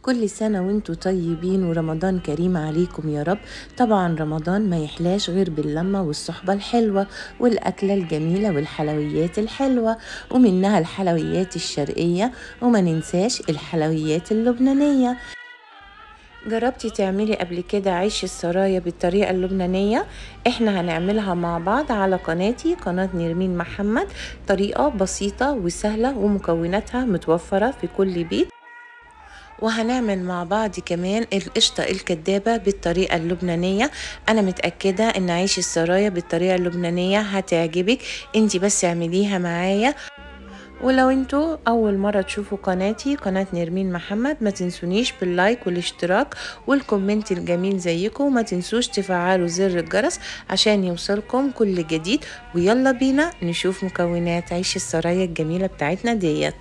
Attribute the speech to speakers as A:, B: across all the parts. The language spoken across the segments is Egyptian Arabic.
A: كل سنة وانتوا طيبين ورمضان كريم عليكم يا رب طبعا رمضان ما يحلاش غير باللمة والصحبة الحلوة والأكلة الجميلة والحلويات الحلوة ومنها الحلويات الشرقية وما ننساش الحلويات اللبنانية جربتي تعملي قبل كده عيش السرايا بالطريقة اللبنانية احنا هنعملها مع بعض على قناتي قناة نرمين محمد طريقة بسيطة وسهلة ومكوناتها متوفرة في كل بيت وهنعمل مع بعض كمان القشطة الكدابة بالطريقة اللبنانية أنا متأكدة إن عيش السرايا بالطريقة اللبنانية هتعجبك انتي بس اعمليها معايا ولو انتوا اول مرة تشوفوا قناتي قناة نرمين محمد ما تنسونيش باللايك والاشتراك والكومنت الجميل زيكم وما تنسوش تفعلوا زر الجرس عشان يوصلكم كل جديد ويلا بينا نشوف مكونات عيش السرايا الجميلة بتاعتنا ديت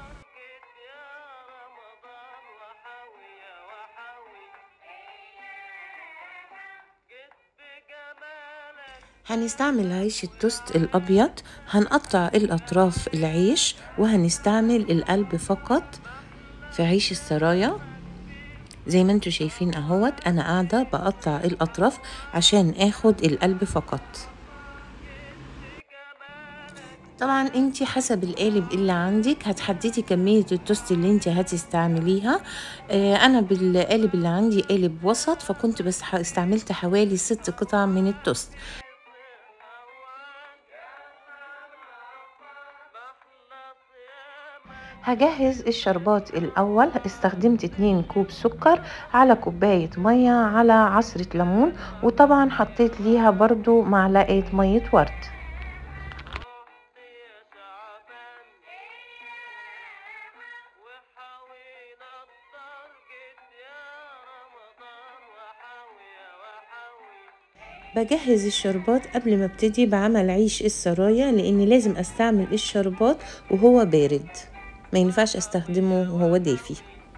A: هنستعمل عيش التوست الأبيض هنقطع الأطراف العيش وهنستعمل القلب فقط في عيش السرايا زي ما انتوا شايفين اهوت انا قاعدة بقطع الأطراف عشان اخد القلب فقط طبعا انت حسب القالب اللي عندك هتحددي كمية التوست اللي انت هتستعمليها اه انا بالقالب اللي عندي قالب وسط فكنت بس استعملت حوالي ست قطع من التوست هجهز الشربات الأول استخدمت 2 كوب سكر على كوباية مية على عصرة ليمون وطبعا حطيت ليها برضو معلقة مية ورد بجهز الشربات قبل ما ابتدي بعمل عيش السرايا لان لازم استعمل الشربات وهو بارد ما ينفعش استخدمه وهو دافي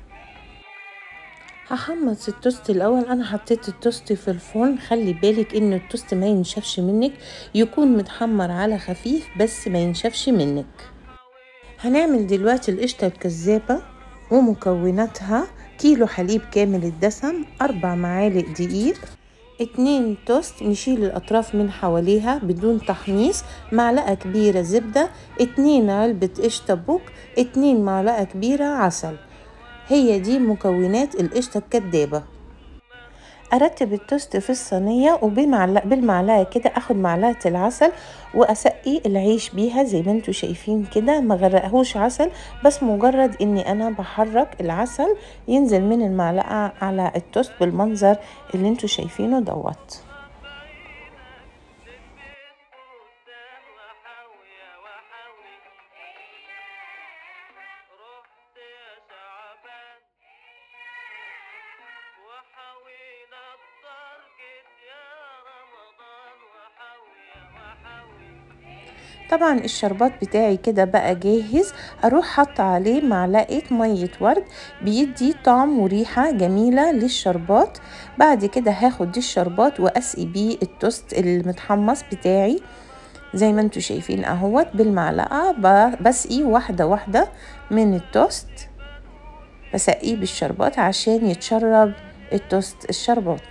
A: هحمص التوست الاول انا حطيت التوست في الفرن خلي بالك ان التوست ما ينشفش منك يكون متحمر على خفيف بس ما ينشفش منك هنعمل دلوقتي القشطه الكذابه ومكوناتها كيلو حليب كامل الدسم أربع معالق دقيق اتنين توست نشيل الأطراف من حواليها بدون تحميص معلقة كبيرة زبدة اتنين علبة قشطة بوك اتنين معلقة كبيرة عسل هي دي مكونات القشطة الكدابة ارتب التوست في الصينيه وبمعلقه بالمعلقه كده اخد معلقه العسل واسقي العيش بيها زي ما انتوا شايفين كده ما غرقهوش عسل بس مجرد اني انا بحرك العسل ينزل من المعلقه على التوست بالمنظر اللي انتوا شايفينه دوت طبعا الشربات بتاعي كده بقى جاهز اروح حط عليه معلقه ميه ورد بيدي طعم وريحه جميله للشربات بعد كده هاخد الشربات واسقي بيه التوست المتحمص بتاعي زي ما انتوا شايفين اهوت بالمعلقه بسقي واحده واحده من التوست بسقيه بالشربات عشان يتشرب التوست الشربات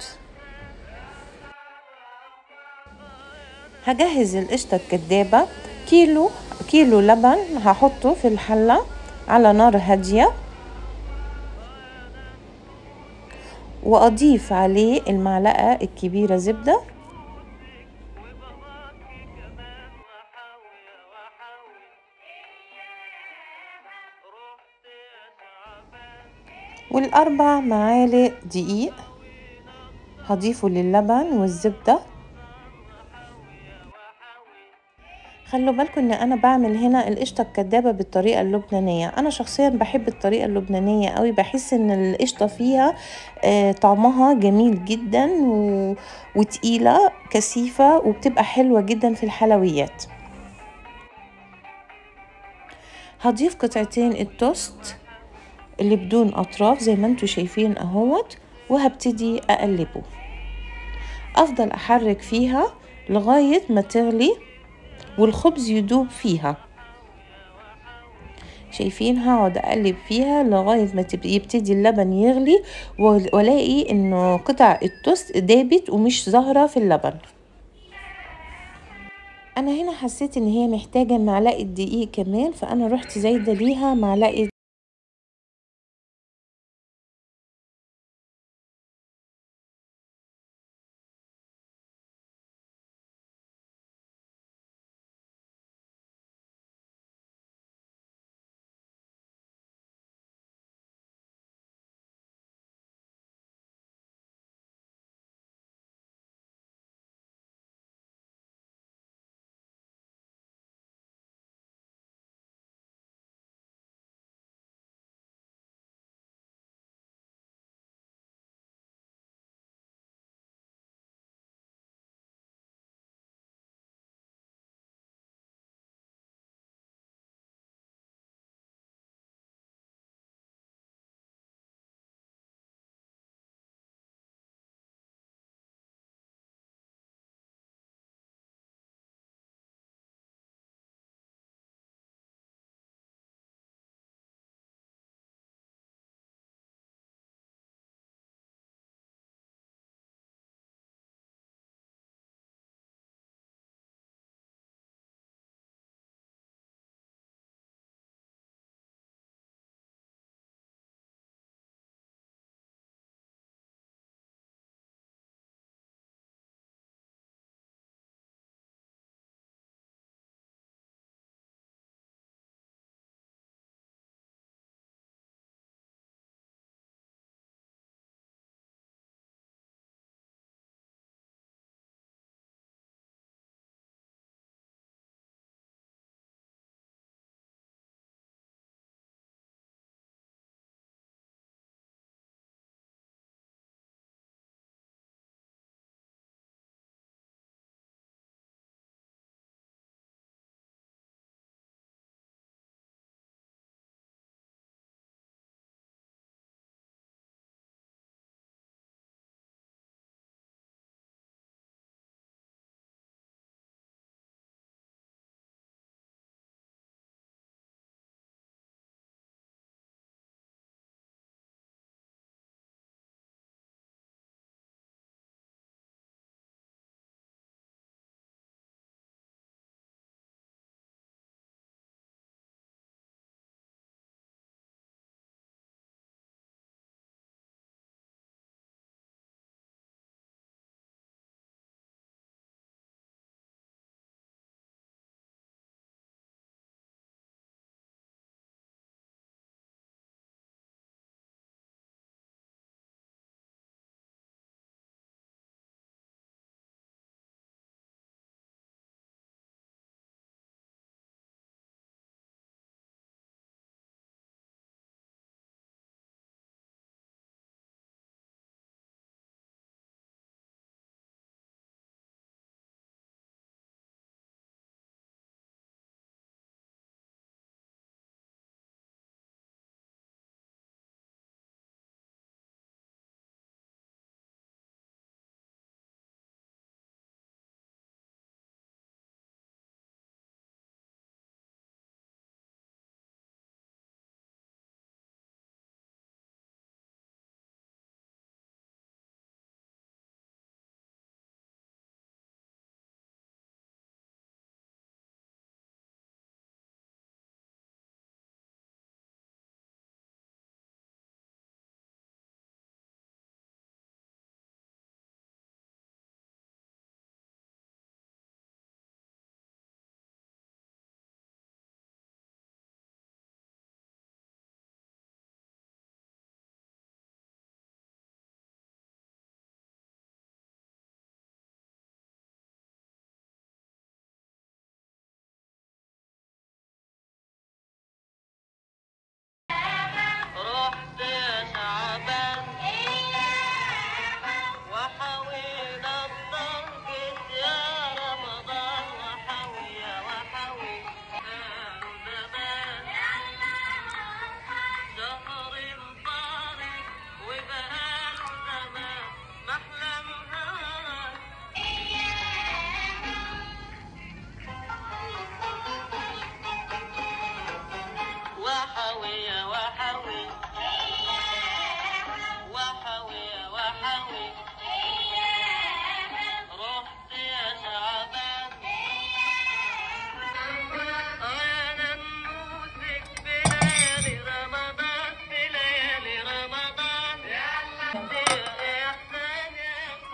A: هجهز القشطة الكدابة كيلو كيلو لبن هحطه في الحلة على نار هادية وأضيف عليه المعلقة الكبيرة زبدة والأربع معالق دقيق هضيفه للبن والزبده خلوا بالكم ان انا بعمل هنا القشطه الكدابه بالطريقه اللبنانيه انا شخصيا بحب الطريقه اللبنانيه قوي بحس ان القشطه فيها آه طعمها جميل جدا و... وتقيله كثيفه وبتبقى حلوه جدا في الحلويات هضيف قطعتين التوست اللي بدون اطراف زي ما انتوا شايفين اهوت وهبتدي اقلبه افضل احرك فيها لغايه ما تغلي والخبز يدوب فيها شايفين هقعد اقلب فيها لغايه ما يبتدي اللبن يغلي والاقي انه قطع التوست دابت ومش ظاهره في اللبن انا هنا حسيت ان هي محتاجه معلقه دقيق كمان فانا رحت زايده ليها معلقه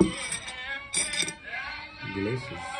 B: delicious